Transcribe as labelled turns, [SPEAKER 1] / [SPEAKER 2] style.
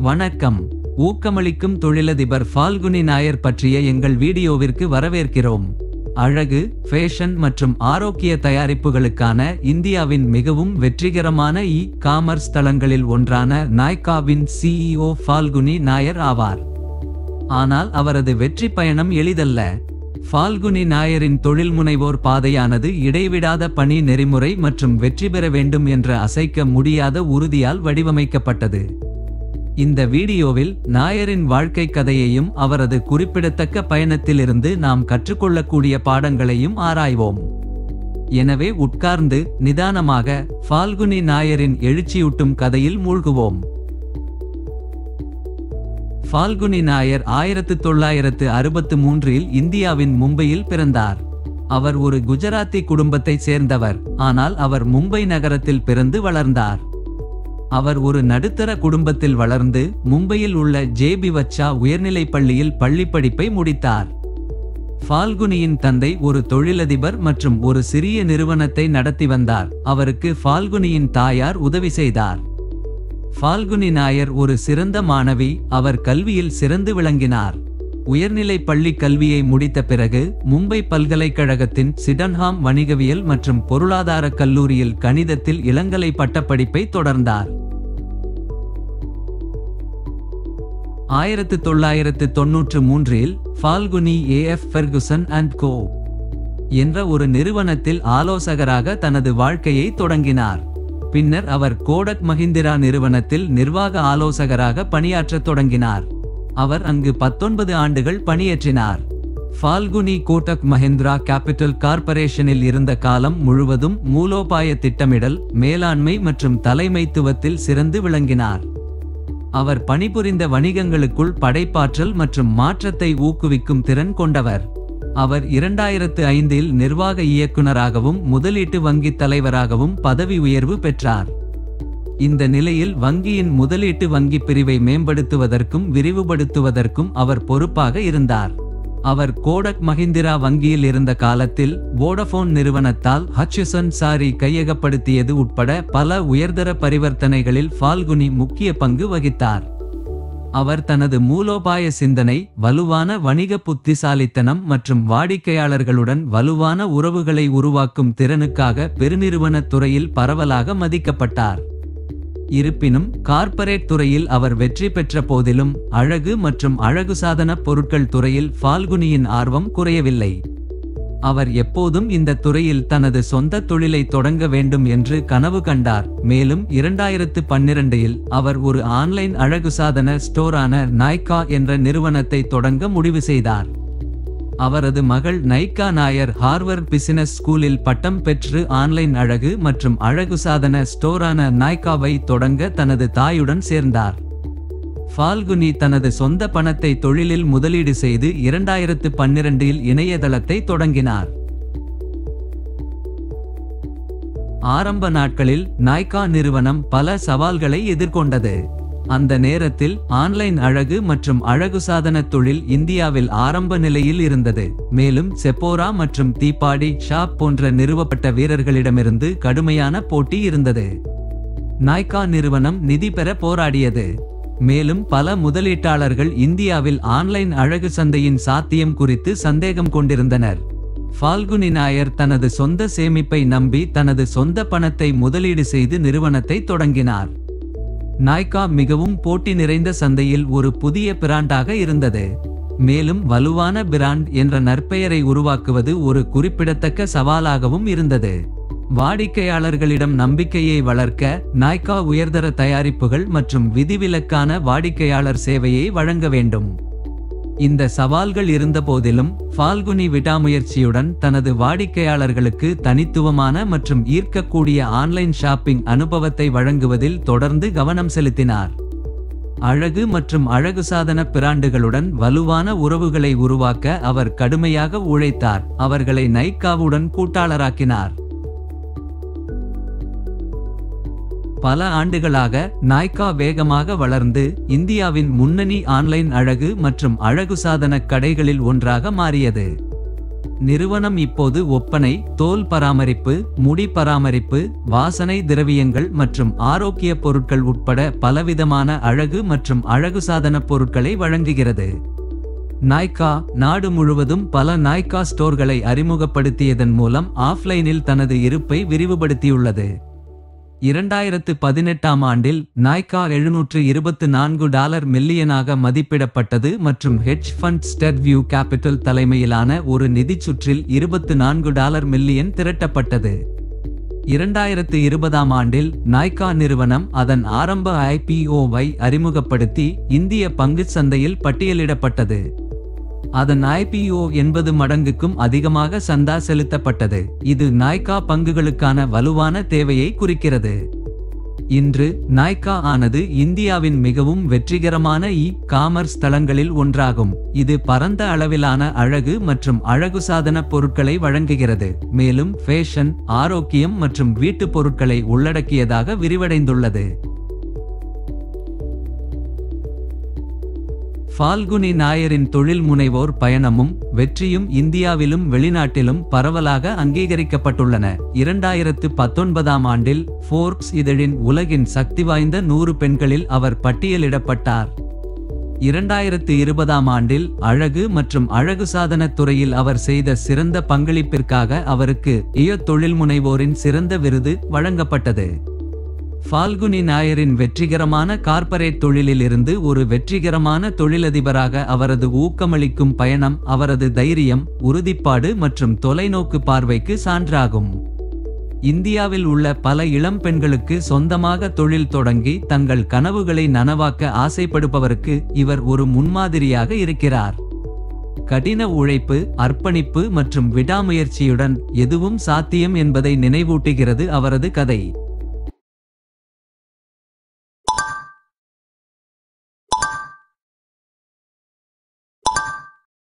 [SPEAKER 1] வணக்கம் ஊக்கமளிக்கும் தொழிலதிபர் ஃபால்குனி நாயர் பற்றிய எங்கள் வீடியோவிற்கு வரவேற்கிறோம் அழகு ஃபேஷன் மற்றும் ஆரோக்கிய தயாரிப்புகளுக்கான இந்தியாவின் மிகவும் வெற்றிகரமான இ காமர்ஸ் தளங்களில் ஒன்றான நாய்காவின் சிஇஓ ஃபால்குனி நாயர் ஆவார் ஆனால் அவரது வெற்றி பயணம் எளிதல்ல ஃபால்குனி நாயரின் தொழில் முனைவோர் பாதையானது இடைவிடாத பணி நெறிமுறை மற்றும் வெற்றி பெற வேண்டும் என்ற அசைக்க முடியாத உறுதியால் வடிவமைக்கப்பட்டது இந்த வீடியோவில் நாயரின் வாழ்க்கை கதையையும் அவரது குறிப்பிடத்தக்க பயணத்திலிருந்து நாம் கற்றுக்கொள்ளக்கூடிய பாடங்களையும் ஆராய்வோம் எனவே உட்கார்ந்து நிதானமாக ஃபால்குனி நாயரின் எழுச்சியூட்டும் கதையில் மூழ்குவோம் ஃபால்குனி நாயர் ஆயிரத்து தொள்ளாயிரத்து அறுபத்து மூன்றில் இந்தியாவின் மும்பையில் பிறந்தார் அவர் ஒரு குஜராத்தி குடும்பத்தைச் சேர்ந்தவர் ஆனால் அவர் மும்பை நகரத்தில் பிறந்து வளர்ந்தார் அவர் ஒரு நடுத்தர குடும்பத்தில் வளர்ந்து மும்பையில் உள்ள ஜேபி வச்சா உயர்நிலைப் பள்ளியில் பள்ளிப்படிப்பை முடித்தார் ஃபால்குனியின் தந்தை ஒரு தொழிலதிபர் மற்றும் ஒரு சிறிய நிறுவனத்தை நடத்தி வந்தார் அவருக்கு ஃபால்குனியின் தாயார் உதவி செய்தார் ஃபால்குனி நாயர் ஒரு சிறந்த மாணவி அவர் கல்வியில் சிறந்து விளங்கினார் உயர்நிலை பள்ளி கல்வியை முடித்த பிறகு மும்பை பல்கலைக்கழகத்தின் சிடன்ஹாம் வணிகவியல் மற்றும் பொருளாதார கல்லூரியில் கணிதத்தில் இளங்கலை பட்டப்படிப்பை தொடர்ந்தார் ஆயிரத்து தொள்ளாயிரத்து தொன்னூற்று மூன்றில் Falguni A F Ferguson and co என்ற ஒரு நிறுவனத்தில் ஆலோசகராக தனது வாழ்க்கையை தொடங்கினார் பின்னர் அவர் கோடக் மஹிந்திரா நிறுவனத்தில் நிர்வாக ஆலோசகராக பணியாற்றத் தொடங்கினார் அவர் அங்கு பத்தொன்பது ஆண்டுகள் பணியாற்றினார் ஃபால்குனி கோட்டக் மஹிந்திரா கேபிட்டல் கார்ப்பரேஷனில் இருந்த காலம் முழுவதும் மூலோபாய திட்டமிடல் மேலாண்மை மற்றும் தலைமைத்துவத்தில் சிறந்து விளங்கினார் அவர் பணிபுரிந்த வணிகங்களுக்குள் படைப்பாற்றல் மற்றும் மாற்றத்தை ஊக்குவிக்கும் திறன் கொண்டவர் அவர் இரண்டாயிரத்து ஐந்தில் நிர்வாக இயக்குனராகவும் முதலீட்டு வங்கித் தலைவராகவும் பதவி உயர்வு பெற்றார் இந்த நிலையில் வங்கியின் முதலீட்டு வங்கி பிரிவை மேம்படுத்துவதற்கும் விரிவுபடுத்துவதற்கும் அவர் பொறுப்பாக இருந்தார் அவர் கோடக் மஹிந்திரா வங்கியில் இருந்த காலத்தில் வோடபோன் நிறுவனத்தால் ஹட்சுசன் சாரி கையகப்படுத்தியது உட்பட பல உயர்தர பரிவர்த்தனைகளில் ஃபால்குனி முக்கிய பங்கு வகித்தார் அவர் தனது மூலோபாய சிந்தனை வலுவான வணிக புத்திசாலித்தனம் மற்றும் வாடிக்கையாளர்களுடன் வலுவான உறவுகளை உருவாக்கும் திறனுக்காக பெருநிறுவனத் துறையில் பரவலாக மதிக்கப்பட்டார் இருப்பினும் கார்ப்பரேட் துறையில் அவர் வெற்றி பெற்ற போதிலும் அழகு மற்றும் அழகு சாதன பொருட்கள் துறையில் ஃபால்குனியின் ஆர்வம் குறையவில்லை அவர் எப்போதும் இந்த துறையில் தனது சொந்த தொழிலை தொடங்க வேண்டும் என்று கனவு கண்டார் மேலும் இரண்டாயிரத்து பன்னிரண்டில் அவர் ஒரு ஆன்லைன் அழகு சாதன ஸ்டோரான நாய்கா என்ற நிறுவனத்தை தொடங்க முடிவு செய்தார் அவரது மகள் நைக்கா நாயர் ஹார்வர்ட் பிசினஸ் ஸ்கூலில் பட்டம் பெற்று ஆன்லைன் அழகு மற்றும் அழகு சாதன ஸ்டோரான நாய்காவை தொடங்க தனது தாயுடன் சேர்ந்தார் ஃபால்குனி தனது சொந்த பணத்தை தொழிலில் முதலீடு செய்து இரண்டாயிரத்து பன்னிரண்டில் இணையதளத்தை தொடங்கினார் ஆரம்ப நாட்களில் நாய்கா நிறுவனம் பல சவால்களை எதிர்கொண்டது அந்த நேரத்தில் ஆன்லைன் அழகு மற்றும் அழகு சாதன தொழில் இந்தியாவில் ஆரம்ப நிலையில் இருந்தது மேலும் செப்போரா மற்றும் தீபாடி ஷாப் போன்ற நிறுவப்பட்ட வீரர்களிடமிருந்து கடுமையான போட்டி இருந்தது நாய்கா நிறுவனம் நிதி பெற போராடியது மேலும் பல முதலீட்டாளர்கள் இந்தியாவில் ஆன்லைன் அழகு சந்தையின் சாத்தியம் குறித்து சந்தேகம் கொண்டிருந்தனர் ஃபால்குனி நாயர் தனது சொந்த சேமிப்பை நம்பி தனது சொந்த பணத்தை முதலீடு செய்து நிறுவனத்தை தொடங்கினார் நாய்கா மிகவும் போட்டி நிறைந்த சந்தையில் ஒரு புதிய பிராண்டாக இருந்தது மேலும் வலுவான பிராண்ட் என்ற நற்பெயரை உருவாக்குவது ஒரு குறிப்பிடத்தக்க சவாலாகவும் இருந்தது வாடிக்கையாளர்களிடம் நம்பிக்கையை வளர்க்க நாய்கா உயர்தர தயாரிப்புகள் மற்றும் விதிவிலக்கான வாடிக்கையாளர் சேவையை வழங்க வேண்டும் இந்த சவால்கள் இருந்தபோதிலும் ஃபால்குனி விடாமுயற்சியுடன் தனது வாடிக்கையாளர்களுக்கு தனித்துவமான மற்றும் ஈர்க்கக்கூடிய ஆன்லைன் ஷாப்பிங் அனுபவத்தை வழங்குவதில் தொடர்ந்து கவனம் செலுத்தினார் அழகு மற்றும் அழகு சாதன பிராண்டுகளுடன் வலுவான உறவுகளை உருவாக்க அவர் கடுமையாக உழைத்தார் அவர்களை நைக்காவுடன் கூட்டாளராக்கினார் பல ஆண்டுகளாக நாய்கா வேகமாக வளர்ந்து இந்தியாவின் முன்னணி ஆன்லைன் அழகு மற்றும் அழகு சாதன கடைகளில் ஒன்றாக மாறியது நிறுவனம் இப்போது ஒப்பனை தோல் பராமரிப்பு முடி பராமரிப்பு வாசனை திரவியங்கள் மற்றும் ஆரோக்கிய பொருட்கள் உட்பட பலவிதமான அழகு மற்றும் அழகு சாதன பொருட்களை வழங்குகிறது நாய்கா நாடு முழுவதும் பல நாய்கா ஸ்டோர்களை அறிமுகப்படுத்தியதன் மூலம் ஆஃப்லைனில் தனது இருப்பை விரிவுபடுத்தியுள்ளது இரண்டாயிரத்து பதினெட்டாம் ஆண்டில் நாய்கா எழுநூற்று இருபத்து நான்கு டாலர் மில்லியனாக மதிப்பிடப்பட்டது மற்றும் ஹெட்ஜ் ஃபண்ட் ஸ்டெர்வியூ கேபிட்டல் தலைமையிலான ஒரு நிதிச் சுற்றில் இருபத்து நான்கு டாலர் மில்லியன் திரட்டப்பட்டது இரண்டாயிரத்து இருபதாம் ஆண்டில் நாய்கா நிறுவனம் அதன் ஆரம்ப ஐபிஓவை அறிமுகப்படுத்தி இந்திய பங்குச் சந்தையில் பட்டியலிடப்பட்டது அதன் ஐபிஓ எண்பது மடங்குக்கும் அதிகமாக சந்தா செலுத்தப்பட்டது இது நாய்கா பங்குகளுக்கான வலுவான தேவையை குறிக்கிறது இன்று நாய்கா ஆனது இந்தியாவின் மிகவும் வெற்றிகரமான இ காமர்ஸ் தளங்களில் ஒன்றாகும் இது பரந்த அளவிலான அழகு மற்றும் அழகு சாதன பொருட்களை வழங்குகிறது மேலும் ஃபேஷன் ஆரோக்கியம் மற்றும் வீட்டுப் பொருட்களை உள்ளடக்கியதாக விரிவடைந்துள்ளது ஃபால்குனி நாயரின் தொழில் முனைவோர் பயணமும் வெற்றியும் இந்தியாவிலும் வெளிநாட்டிலும் பரவலாக அங்கீகரிக்கப்பட்டுள்ளன இரண்டாயிரத்து பத்தொன்பதாம் ஆண்டில் ஃபோர்ப்ஸ் இதழின் உலகின் சக்தி வாய்ந்த நூறு பெண்களில் அவர் பட்டியலிடப்பட்டார் இரண்டாயிரத்து இருபதாம் ஆண்டில் அழகு மற்றும் அழகு சாதனத் துறையில் அவர் செய்த சிறந்த பங்களிப்பிற்காக அவருக்கு இய தொழில் முனைவோரின் சிறந்த விருது வழங்கப்பட்டது ஃபால்குனி நாயரின் வெற்றிகரமான கார்ப்பரேட் தொழிலில் இருந்து ஒரு வெற்றிகரமான தொழிலதிபராக அவரது ஊக்கமளிக்கும் பயணம் அவரது தைரியம் உறுதிப்பாடு மற்றும் தொலைநோக்கு பார்வைக்கு சான்றாகும் இந்தியாவில் உள்ள பல இளம் பெண்களுக்கு சொந்தமாக தொழில் தொடங்கி தங்கள் கனவுகளை நனவாக்க ஆசைப்படுபவருக்கு இவர் ஒரு முன்மாதிரியாக இருக்கிறார் கடின உழைப்பு அர்ப்பணிப்பு மற்றும் விடாமுயற்சியுடன் எதுவும் சாத்தியம் என்பதை நினைவூட்டுகிறது அவரது கதை